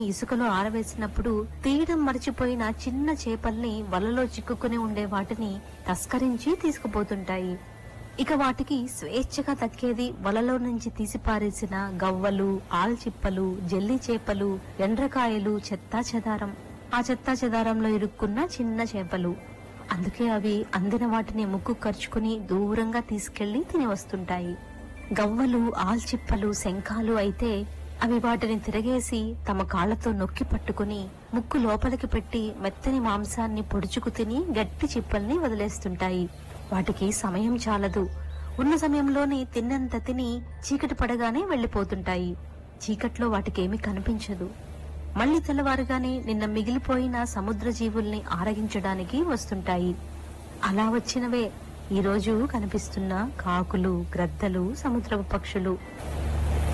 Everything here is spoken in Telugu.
ఇసుకలో ఆరవేసినప్పుడు తీయడం మర్చిపోయిన చిన్న చేపల్ని వలలో చిక్కుకుని ఉండే వాటిని తస్కరించి తీసుకుపోతుంటాయి ఇక వాటికి స్వేచ్ఛగా దక్కేది వలలో నుంచి తీసిపారేసిన గవ్వలు ఆల్చిప్పలు జల్లి చేపలు ఎండ్రకాయలు చెత్తా చెదారం ఆ చెత్తా చెదారంలో ఇరుక్కున్న చిన్న చేపలు అందుకే అవి అందిన వాటిని ముక్కు ఖర్చుకుని దూరంగా తీసుకెళ్లి తిని వస్తుంటాయి గవ్వలు ఆల్చిప్పలు శంఖాలు అయితే అవి వాటిని తిరగేసి తమ కాళ్లతో నొక్కి పట్టుకుని ముక్కు లోపలికి పెట్టి మెత్తని మాంసాన్ని పొడుచుకు తిని గట్టి చిప్పల్ని వదిలేస్తుంటాయి వాటికి సమయం చాలదు ఉన్న సమయంలోనే తిన్నంత తిని చీకటి పడగానే వెళ్లిపోతుంటాయి చీకట్లో వాటికేమీ కనిపించదు మళ్లీ తెల్లవారుగానే నిన్న మిగిలిపోయిన సముద్ర జీవుల్ని ఆరగించడానికి వస్తుంటాయి అలా వచ్చినవే ఈ రోజు కనిపిస్తున్న కాకులు గ్రద్దలు సముద్రపు పక్షులు